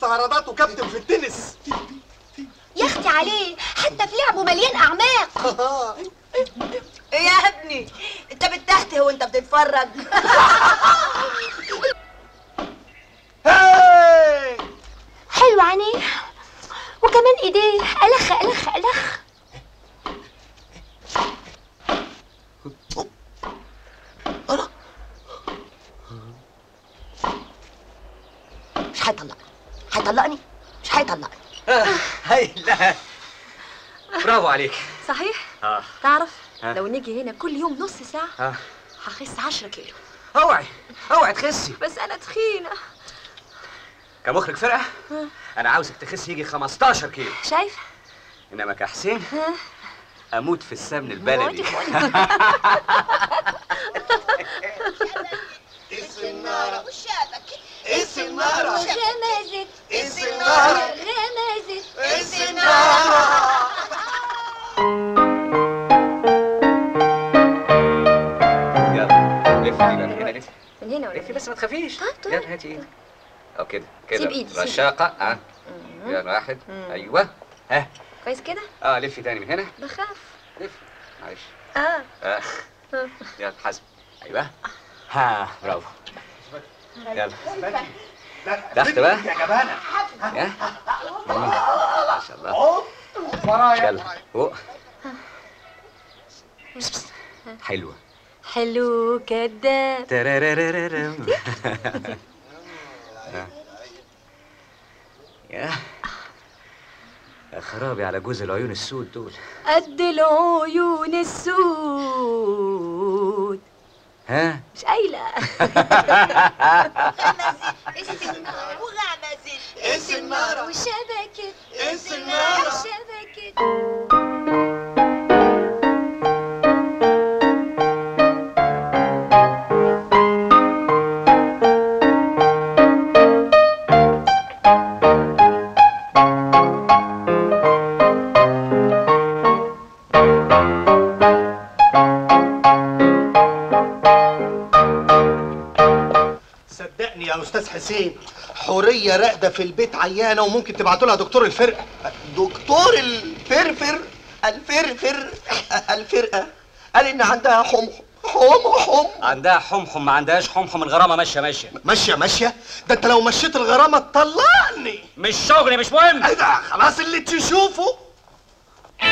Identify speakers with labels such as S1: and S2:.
S1: استعراضات وكابتن في التنس
S2: يا اختي عليه حتى في لعبه مليان اعماق
S3: ايه يا ابني انت بتهته وانت بتتفرج
S1: هاي
S2: حلو عينيه وكمان ايديه الخ الخ الخ
S3: مش هيطلقني هيطلقني مش هيطلقني
S4: هاي لا برافو عليك
S5: صحيح
S4: اه
S5: تعرف
S4: ها؟
S5: لو نيجي هنا كل يوم نص ساعة
S4: اه
S5: هخس 10 كيلو
S4: اوعي اوعي تخسي
S5: بس أنا تخينة
S4: كمخرج فرقه انا عاوزك تخسي يجي 15 كيلو
S5: شايف؟
S4: انما كحسين اموت في السمن البلدي
S1: السنارة
S2: غمزت
S1: السنارة
S2: غمزت
S1: السنارة
S4: يلا لفي بقى من هنا لفي
S5: من هنا ولا
S4: لفي بس ما تخافيش
S5: طيب، طيب.
S4: يلا هاتي ايدك او كده كده
S5: سيب إيدي، سيب
S4: رشاقه اه يلا واحد ايوه ها
S5: كويس كده؟
S4: اه لفي تاني من هنا
S5: بخاف
S4: لفي معلش
S5: اه
S4: آه. يلا حسب ايوه ها برافو يلا تحت بقى
S1: يا جبانة
S4: يا ما شاء الله
S1: ورايا
S4: يلا فوق حلوه
S5: حلو كداب
S4: ترارارارام. يا يا خرابي على جوز العيون السود دول
S5: قد العيون السود
S4: ها
S5: مش قايلة
S3: السنارة وغمزت
S1: السنارة
S2: وشبكت
S1: السنارة
S2: شبكت
S1: صدقني يا استاذ حسين حوريه راقده في البيت عيانه وممكن تبعتوا لها دكتور الفرقه
S6: دكتور الفرفر الفرفر الفرقة قال إن عندها حمحم حمحم
S4: عندها حمحم ما عندهاش حمحم الغرامه ماشيه ماشيه
S1: ماشيه ماشيه ده انت لو مشيت الغرامه تطلقني
S4: مش شغلي مش مهم
S1: ايه ده خلاص اللي تشوفه